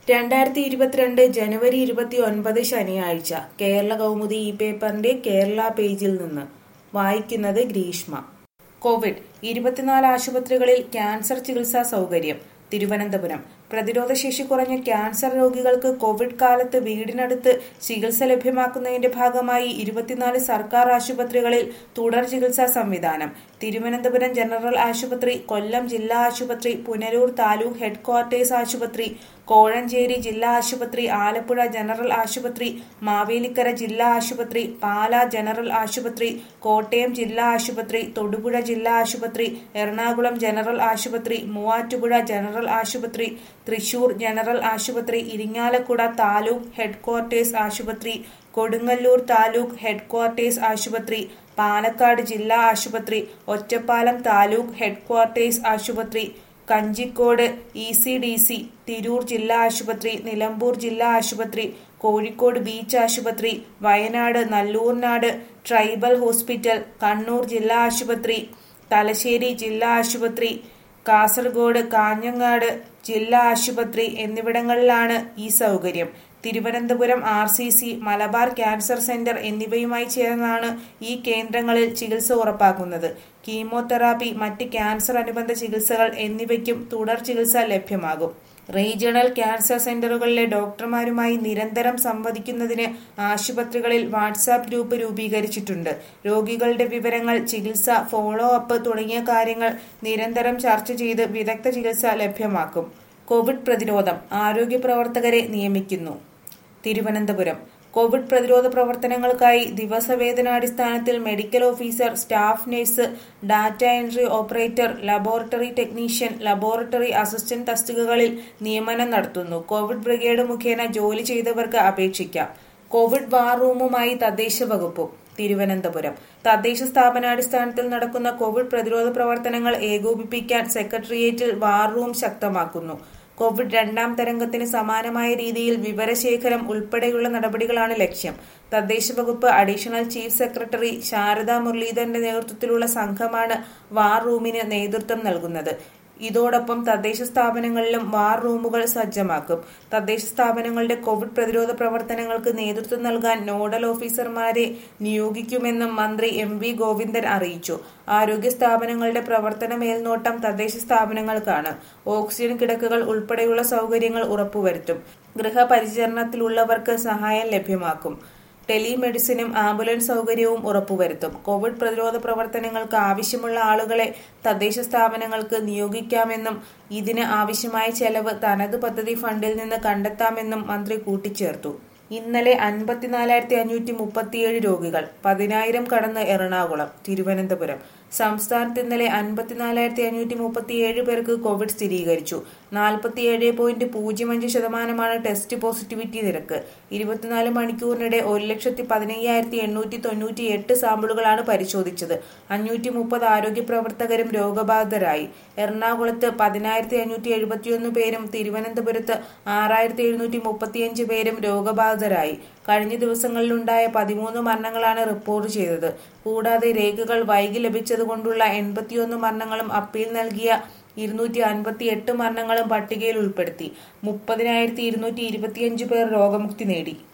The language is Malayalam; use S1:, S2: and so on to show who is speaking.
S1: രണ്ടായിരത്തി ഇരുപത്തിരണ്ട് ജനുവരി ഇരുപത്തി ഒൻപത് ശനിയാഴ്ച കേരള കൗമുദി ഈ പേപ്പറിന്റെ കേരള പേജിൽ നിന്ന് വായിക്കുന്നത് ഗ്രീഷ്മ കോവിഡ് ഇരുപത്തിനാല് ആശുപത്രികളിൽ ക്യാൻസർ ചികിത്സാ സൗകര്യം തിരുവനന്തപുരം പ്രതിരോധശേഷി കുറഞ്ഞ ക്യാൻസർ രോഗികൾക്ക് കോവിഡ് കാലത്ത് വീടിനടുത്ത് ചികിത്സ ലഭ്യമാക്കുന്നതിന്റെ ഭാഗമായി ഇരുപത്തിനാല് സർക്കാർ ആശുപത്രികളിൽ തുടർ ചികിത്സാ സംവിധാനം തിരുവനന്തപുരം ജനറൽ ആശുപത്രി കൊല്ലം ജില്ലാ ആശുപത്രി പുനലൂർ താലൂക്ക് ഹെഡ്ക്വാർട്ടേഴ്സ് ആശുപത്രി കോഴഞ്ചേരി ജില്ലാ ആശുപത്രി ആലപ്പുഴ ജനറൽ ആശുപത്രി മാവേലിക്കര ജില്ലാ ആശുപത്രി പാലാ ജനറൽ ആശുപത്രി കോട്ടയം ജില്ലാ ആശുപത്രി തൊടുപുഴ ജില്ലാ ആശുപത്രി എറണാകുളം ജനറൽ ആശുപത്രി മൂവാറ്റുപുഴ ജനറൽ ആശുപത്രി തൃശൂർ ജനറൽ ആശുപത്രി ഇരിങ്ങാലക്കുട താലൂക്ക് ഹെഡ്ക്വാർട്ടേഴ്സ് ആശുപത്രി കൊടുങ്ങല്ലൂർ താലൂക്ക് ഹെഡ്ക്വാർട്ടേഴ്സ് ആശുപത്രി പാലക്കാട് ജില്ലാ ആശുപത്രി ഒറ്റപ്പാലം താലൂക്ക് ഹെഡ്ക്വാർട്ടേഴ്സ് ആശുപത്രി Kanjikode E C D C Tirur ജില്ലാ ആശുപത്രി നിലമ്പൂർ ജില്ലാ ആശുപത്രി കോഴിക്കോട് ബീച്ച് ആശുപത്രി വയനാട് നല്ലൂർനാട് ട്രൈബൽ ഹോസ്പിറ്റൽ കണ്ണൂർ ജില്ലാ ആശുപത്രി തലശ്ശേരി ജില്ലാ ആശുപത്രി കാസർഗോഡ് കാഞ്ഞങ്ങാട് ജില്ലാ ആശുപത്രി എന്നിവിടങ്ങളിലാണ് ഈ സൗകര്യം Thiruvananthapuram R C C Malabar cancer centre എന്നിവയുമായി ചേർന്നാണ് ഈ കേന്ദ്രങ്ങളിൽ ചികിത്സ ഉറപ്പാക്കുന്നത് കീമോതെറാപ്പി മറ്റ് ക്യാൻസർ അനുബന്ധ ചികിത്സകൾ എന്നിവയ്ക്കും തുടർ ചികിത്സ ലഭ്യമാകും റീജിയണൽ ക്യാൻസർ സെന്ററുകളിലെ ഡോക്ടർമാരുമായി നിരന്തരം സംവദിക്കുന്നതിന് ആശുപത്രികളിൽ വാട്സാപ്പ് ഗ്രൂപ്പ് രൂപീകരിച്ചിട്ടുണ്ട് രോഗികളുടെ വിവരങ്ങൾ ചികിത്സ ഫോളോ അപ്പ് തുടങ്ങിയ കാര്യങ്ങൾ നിരന്തരം ചർച്ച ചെയ്ത് വിദഗ്ധ ചികിത്സ ലഭ്യമാക്കും കോവിഡ് പ്രതിരോധം ആരോഗ്യ പ്രവർത്തകരെ നിയമിക്കുന്നു തിരുവനന്തപുരം കോവിഡ് പ്രതിരോധ പ്രവർത്തനങ്ങൾക്കായി ദിവസവേതനാടിസ്ഥാനത്തിൽ medical officer staff nurse data entry operator laboratory technician laboratory assistant തസ്തികകളിൽ നിയമനം നടത്തുന്നു കോവിഡ് ബ്രിഗേഡ് മുഖേന ജോലി ചെയ്തവർക്ക് അപേക്ഷിക്കാം കോവിഡ് വാർ റൂമുമായി തദ്ദേശ വകുപ്പും തിരുവനന്തപുരം തദ്ദേശ സ്ഥാപനാടിസ്ഥാനത്തിൽ നടക്കുന്ന കോവിഡ് പ്രതിരോധ പ്രവർത്തനങ്ങൾ ഏകോപിപ്പിക്കാൻ സെക്രട്ടേറിയറ്റിൽ വാർ റൂം ശക്തമാക്കുന്നു കോവിഡ് രണ്ടാം തരംഗത്തിന് സമാനമായ രീതിയിൽ വിവരശേഖരം ഉൾപ്പെടെയുള്ള നടപടികളാണ് ലക്ഷ്യം തദ്ദേശ വകുപ്പ് അഡീഷണൽ ചീഫ് സെക്രട്ടറി ശാരദ മുരളീധരന്റെ നേതൃത്വത്തിലുള്ള സംഘമാണ് വാർ റൂമിന് നേതൃത്വം നൽകുന്നത് ഇതോടൊപ്പം തദ്ദേശ സ്ഥാപനങ്ങളിലും വാർ റൂമുകൾ സജ്ജമാക്കും തദ്ദേശ സ്ഥാപനങ്ങളുടെ കോവിഡ് പ്രതിരോധ പ്രവർത്തനങ്ങൾക്ക് നേതൃത്വം നൽകാൻ നോഡൽ ഓഫീസർമാരെ നിയോഗിക്കുമെന്നും മന്ത്രി എം വി ഗോവിന്ദൻ അറിയിച്ചു ആരോഗ്യ സ്ഥാപനങ്ങളുടെ പ്രവർത്തന മേൽനോട്ടം തദ്ദേശ സ്ഥാപനങ്ങൾക്കാണ് ഓക്സിജൻ കിടക്കകൾ ഉൾപ്പെടെയുള്ള സൗകര്യങ്ങൾ ഉറപ്പുവരുത്തും ഗൃഹപരിചരണത്തിലുള്ളവർക്ക് സഹായം ലഭ്യമാക്കും ടെലിമെഡിസിനും ആംബുലൻസ് സൗകര്യവും ഉറപ്പുവരുത്തും കോവിഡ് പ്രതിരോധ പ്രവർത്തനങ്ങൾക്ക് ആവശ്യമുള്ള ആളുകളെ തദ്ദേശ സ്ഥാപനങ്ങൾക്ക് നിയോഗിക്കാമെന്നും ഇതിന് ആവശ്യമായ ചെലവ് തനത് പദ്ധതി ഫണ്ടിൽ നിന്ന് കണ്ടെത്താമെന്നും മന്ത്രി കൂട്ടിച്ചേർത്തു ഇന്നലെ അൻപത്തിനാലായിരത്തി അഞ്ഞൂറ്റി മുപ്പത്തിയേഴ് രോഗികൾ പതിനായിരം കടന്ന് എറണാകുളം തിരുവനന്തപുരം സംസ്ഥാനത്ത് ഇന്നലെ അൻപത്തിനാലായിരത്തി അഞ്ഞൂറ്റി മുപ്പത്തിയേഴ് പേർക്ക് കോവിഡ് സ്ഥിരീകരിച്ചു നാൽപ്പത്തിയേഴ് പോയിന്റ് പൂജ്യം അഞ്ച് ശതമാനമാണ് ടെസ്റ്റ് പോസിറ്റിവിറ്റി നിരക്ക് ഇരുപത്തിനാല് മണിക്കൂറിനിടെ ഒരു ലക്ഷത്തി പതിനയ്യായിരത്തി എണ്ണൂറ്റി തൊണ്ണൂറ്റി എട്ട് സാമ്പിളുകളാണ് പരിശോധിച്ചത് അഞ്ഞൂറ്റി മുപ്പത് ആരോഗ്യ പ്രവർത്തകരും രോഗബാധിതരായി എറണാകുളത്ത് പതിനായിരത്തി അഞ്ഞൂറ്റി എഴുപത്തിയൊന്ന് പേരും തിരുവനന്തപുരത്ത് ആറായിരത്തി എഴുന്നൂറ്റി മുപ്പത്തിയഞ്ച് പേരും രോഗബാധിതരായി കഴിഞ്ഞ ദിവസങ്ങളിലുണ്ടായ പതിമൂന്ന് മരണങ്ങളാണ് റിപ്പോർട്ട് ചെയ്തത് കൂടാതെ രേഖകൾ വൈകി ലഭിച്ചതുകൊണ്ടുള്ള എൺപത്തിയൊന്ന് മരണങ്ങളും അപ്പീൽ നൽകിയ ഇരുന്നൂറ്റി അൻപത്തി എട്ട് മരണങ്ങളും പട്ടികയിൽ ഉൾപ്പെടുത്തി മുപ്പതിനായിരത്തി ഇരുന്നൂറ്റി ഇരുപത്തിയഞ്ച് പേർ രോഗമുക്തി നേടി